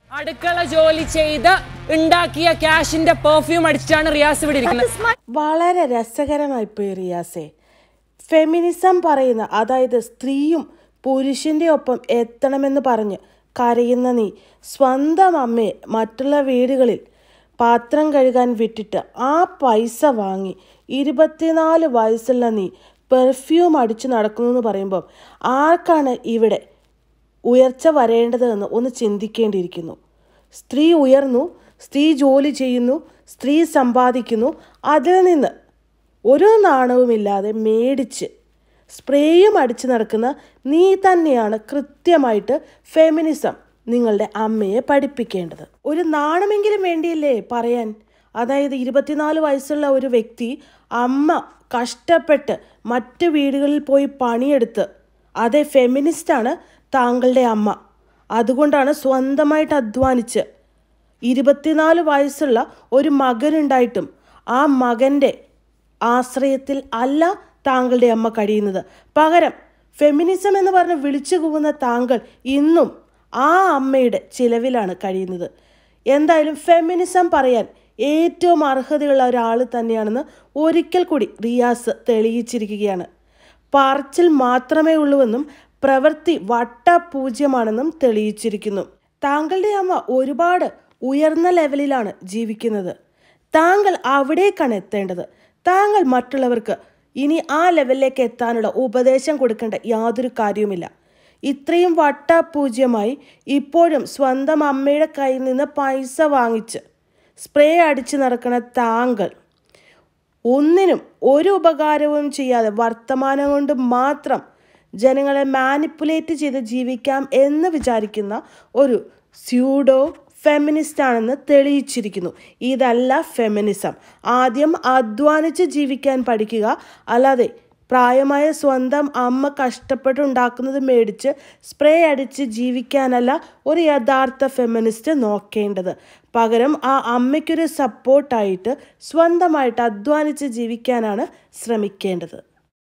അടുക്കള ജോലി ചെയ്ത് ഉണ്ടാക്കിയ ക്യാഷിന്റെ പെർഫ്യൂം അടിച്ചിട്ടാണ് റിയാസ് ഇവിടെ ഇരിക്കുന്നത് വളരെ രസകരമായി പോയി റിയാസെ ഫെമിനിസം പറയുന്ന അതായത് സ്ത്രീയും പുരുഷന്റെ ഒപ്പം എത്തണമെന്ന് പറഞ്ഞ് കരയുന്ന നീ സ്വന്തം അമ്മയെ മറ്റുള്ള വീടുകളിൽ പാത്രം കഴുകാൻ വിട്ടിട്ട് ആ പൈസ വാങ്ങി ഇരുപത്തിനാല് വയസ്സുള്ള നീ പെർഫ്യൂം അടിച്ചു നടക്കുന്നു എന്ന് പറയുമ്പം ആർക്കാണ് ഇവിടെ ഉയർച്ച വരേണ്ടതെന്ന് ഒന്ന് ചിന്തിക്കേണ്ടിയിരിക്കുന്നു സ്ത്രീ ഉയർന്നു സ്ത്രീ ജോലി ചെയ്യുന്നു സ്ത്രീ സമ്പാദിക്കുന്നു അതിൽ നിന്ന് ഒരു നാണവുമില്ലാതെ മേടിച്ച് സ്പ്രേയും അടിച്ച് നടക്കുന്ന നീ തന്നെയാണ് കൃത്യമായിട്ട് ഫെമിനിസം നിങ്ങളുടെ അമ്മയെ പഠിപ്പിക്കേണ്ടത് ഒരു നാണമെങ്കിലും വേണ്ടിയല്ലേ പറയാൻ അതായത് ഇരുപത്തിനാല് വയസ്സുള്ള ഒരു വ്യക്തി അമ്മ കഷ്ടപ്പെട്ട് മറ്റ് വീടുകളിൽ പോയി പണിയെടുത്ത് അതെ ഫെമിനിസ്റ്റാണ് താങ്കളുടെ അമ്മ അതുകൊണ്ടാണ് സ്വന്തമായിട്ട് അധ്വാനിച്ച് ഇരുപത്തിനാല് വയസ്സുള്ള ഒരു മകനുണ്ടായിട്ടും ആ മകൻ്റെ ആശ്രയത്തിൽ അല്ല താങ്കളുടെ അമ്മ കഴിയുന്നത് പകരം ഫെമിനിസം എന്ന് പറഞ്ഞ് വിളിച്ചു കൂവുന്ന താങ്കൾ ഇന്നും ആ അമ്മയുടെ ചിലവിലാണ് കഴിയുന്നത് എന്തായാലും ഫെമിനിസം പറയാൻ ഏറ്റവും അർഹതയുള്ള ഒരാൾ തന്നെയാണെന്ന് ഒരിക്കൽ കൂടി റിയാസ് തെളിയിച്ചിരിക്കുകയാണ് പറച്ചിൽ മാത്രമേ ഉള്ളൂവെന്നും പ്രവൃത്തി വട്ടപൂജ്യമാണെന്നും തെളിയിച്ചിരിക്കുന്നു താങ്കളുടെ അമ്മ ഒരുപാട് ഉയർന്ന ലെവലിലാണ് ജീവിക്കുന്നത് താങ്കൾ അവിടേക്കാണ് എത്തേണ്ടത് താങ്കൾ മറ്റുള്ളവർക്ക് ഇനി ആ ലെവലിലേക്ക് എത്താനുള്ള ഉപദേശം കൊടുക്കേണ്ട യാതൊരു കാര്യവുമില്ല ഇത്രയും വട്ടപൂജ്യമായി ഇപ്പോഴും സ്വന്തം അമ്മയുടെ കയ്യിൽ നിന്ന് പൈസ വാങ്ങിച്ച് സ്പ്രേ അടിച്ച് നടക്കുന്ന താങ്കൾ ഒന്നിനും ഒരു ഉപകാരവും ചെയ്യാതെ വർത്തമാനം കൊണ്ട് മാത്രം ജനങ്ങളെ മാനിപ്പുലേറ്റ് ചെയ്ത് ജീവിക്കാം എന്ന് വിചാരിക്കുന്ന ഒരു സ്യൂഡോ ഫെമിനിസ്റ്റ് ആണെന്ന് തെളിയിച്ചിരിക്കുന്നു ഇതല്ല ഫെമിനിസം ആദ്യം അധ്വാനിച്ച് ജീവിക്കാൻ പഠിക്കുക അല്ലാതെ പ്രായമായ സ്വന്തം അമ്മ കഷ്ടപ്പെട്ടുണ്ടാക്കുന്നത് മേടിച്ച് സ്പ്രേ അടിച്ച് ജീവിക്കാനല്ല ഒരു യഥാർത്ഥ ഫെമിനിസ്റ്റ് നോക്കേണ്ടത് പകരം ആ അമ്മയ്ക്കൊരു സപ്പോർട്ടായിട്ട് സ്വന്തമായിട്ട് അധ്വാനിച്ച് ജീവിക്കാനാണ് ശ്രമിക്കേണ്ടത്